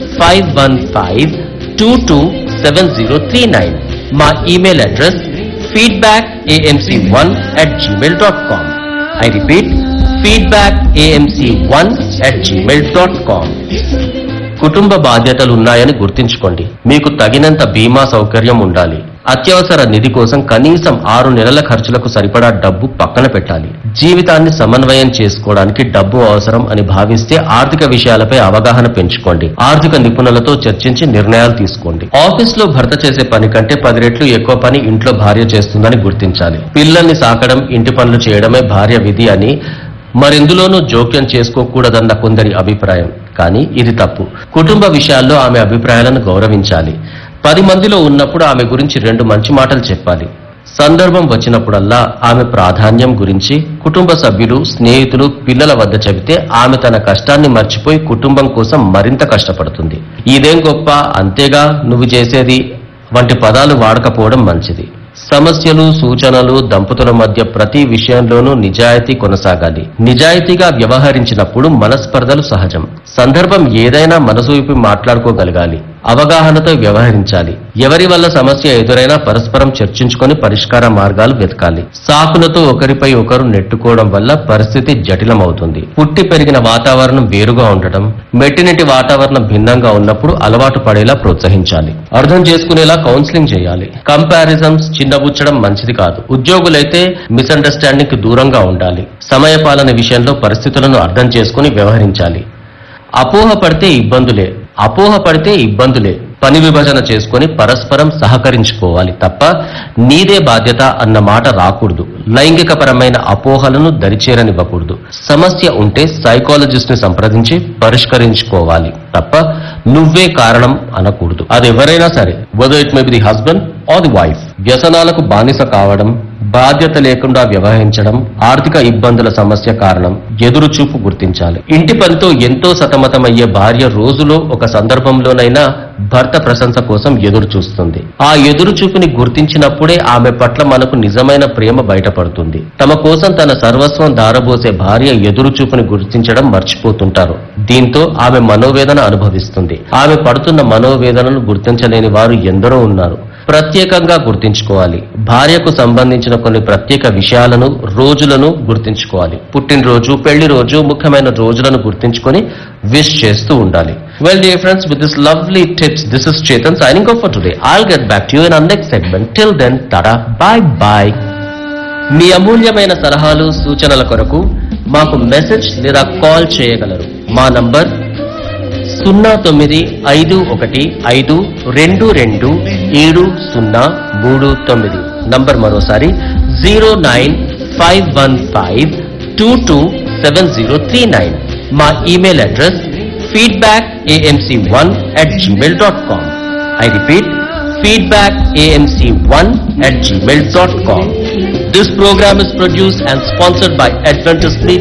Five one five two two seven zero three nine మా email address feedback AMC one at Gmail dot com I repeat feedback AMC one at Gmail dot com కుటుంబ బాధ్యతలు ఉన్నాయని గుర్తుంచుకోండి మీకు తగినంత బీమా సౌకర్యం ఉండాలి అత్యవసర నిధి కోసం కనీసం ఆరు నెలల ఖర్చులకు సరిపడా డబ్బు పక్కన పెట్టాలి జీవితాన్ని సమన్వయం చేసుకోవడానికి డబ్బు అవసరం అని భావిస్తే ఆర్థిక విషయాలపై అవగాహన పెంచుకోండి ఆర్థిక నిపుణులతో చర్చించి నిర్ణయాలు తీసుకోండి ఆఫీస్ లో భర్త చేసే పని కంటే పది రెట్లు ఎక్కువ పని ఇంట్లో భార్య చేస్తుందని గుర్తించాలి పిల్లల్ని సాకడం ఇంటి పనులు చేయడమే భార్య విధి అని మరెందులోనూ జోక్యం చేసుకోకూడదన్న కొందరి అభిప్రాయం కానీ ఇది తప్పు కుటుంబ విషయాల్లో ఆమె అభిప్రాయాలను గౌరవించాలి పది మందిలో ఉన్నప్పుడు ఆమె గురించి రెండు మంచి మాటలు చెప్పాలి సందర్భం వచ్చినప్పుడల్లా ఆమె ప్రాధాన్యం గురించి కుటుంబ సభ్యులు స్నేహితులు పిల్లల వద్ద చెబితే ఆమె తన కష్టాన్ని మర్చిపోయి కుటుంబం కోసం మరింత కష్టపడుతుంది ఇదేం గొప్ప అంతేగా నువ్వు చేసేది వంటి పదాలు వాడకపోవడం మంచిది సమస్యలు సూచనలు దంపతుల మధ్య ప్రతి విషయంలోనూ నిజాయితీ కొనసాగాలి నిజాయితీగా వ్యవహరించినప్పుడు మనస్పర్ధలు సహజం సందర్భం ఏదైనా మనసు విప్పి మాట్లాడుకోగలగాలి అవగాహనతో వ్యవహరించాలి ఎవరి వల్ల సమస్య ఎదురైనా పరస్పరం చర్చించుకొని పరిష్కార మార్గాలు వెతకాలి సాకులతో ఒకరిపై ఒకరు నెట్టుకోవడం వల్ల పరిస్థితి జటిలమవుతుంది పుట్టి పెరిగిన వాతావరణం వేరుగా ఉండటం మెట్టినిటి వాతావరణం భిన్నంగా ఉన్నప్పుడు అలవాటు పడేలా ప్రోత్సహించాలి అర్థం చేసుకునేలా కౌన్సిలింగ్ చేయాలి కంపారిజన్స్ చిన్నబుచ్చడం మంచిది కాదు ఉద్యోగులైతే మిస్అండర్స్టాండింగ్ కి దూరంగా ఉండాలి సమయపాలన విషయంలో పరిస్థితులను అర్థం చేసుకుని వ్యవహరించాలి అపోహ పడితే ఇబ్బందులే అపోహ పడితే ఇబ్బందులే పని విభజన చేసుకొని పరస్పరం సహకరించుకోవాలి తప్ప నీదే బాధ్యత అన్న మాట రాకూడదు లైంగికపరమైన అపోహలను దరిచేరనివ్వకూడదు సమస్య ఉంటే సైకాలజిస్ట్ ని సంప్రదించి పరిష్కరించుకోవాలి తప్ప నువ్వే కారణం అనకూడదు అది ఎవరైనా సరే వదో it may be the husband or the wife వ్యసనాలకు బానిస కావడం బాధ్యత లేకుండా వ్యవహరించడం ఆర్థిక ఇబ్బందుల సమస్య కారణం ఎదురు చూపు గుర్తించాలి ఇంటి పనితో ఎంతో సతమతమయ్యే భార్య రోజులో ఒక సందర్భంలోనైనా భర్త ప్రశంస కోసం ఎదురు చూస్తుంది ఆ ఎదురు చూపుని గుర్తించినప్పుడే ఆమె పట్ల మనకు నిజమైన ప్రేమ బయటపడుతుంది తమ కోసం తన సర్వస్వం దారబోసే భార్య ఎదురు చూపుని గుర్తించడం మర్చిపోతుంటారు దీంతో ఆమె మనోవేదన అనుభవిస్తుంది ఆమె పడుతున్న మనోవేదనను గుర్తించలేని వారు ఎందరో ఉన్నారు ప్రత్యేకంగా గుర్తించుకోవాలి భార్యకు సంబంధించిన కొన్ని ప్రత్యేక విషయాలను రోజులను గుర్తించుకోవాలి పుట్టినరోజు పెళ్లి రోజు ముఖ్యమైన రోజులను గుర్తించుకొని విష్ చేస్తూ ఉండాలి well dear friends with this lovely tips this is Chetan signing off for today I'll get back to you in next segment till then tata bye bye మీ అమూల్యమైన సలహాలు సూచనల కొరకు మాకు మెసేజ్ లేదా కాల్ చేయగలరు మా నంబర్ సున్నా తొమ్మిది ఐదు ఒకటి ఐదు రెండు రెండు ఏడు సున్నా మూడు తొమ్మిది నంబర్ మరోసారి zero nine five one five two two seven zero three nine మా email address feedback AMC one at Gmail dot com I repeat feedback amc1 at gmail.com. This program is produced and sponsored by Adventist Media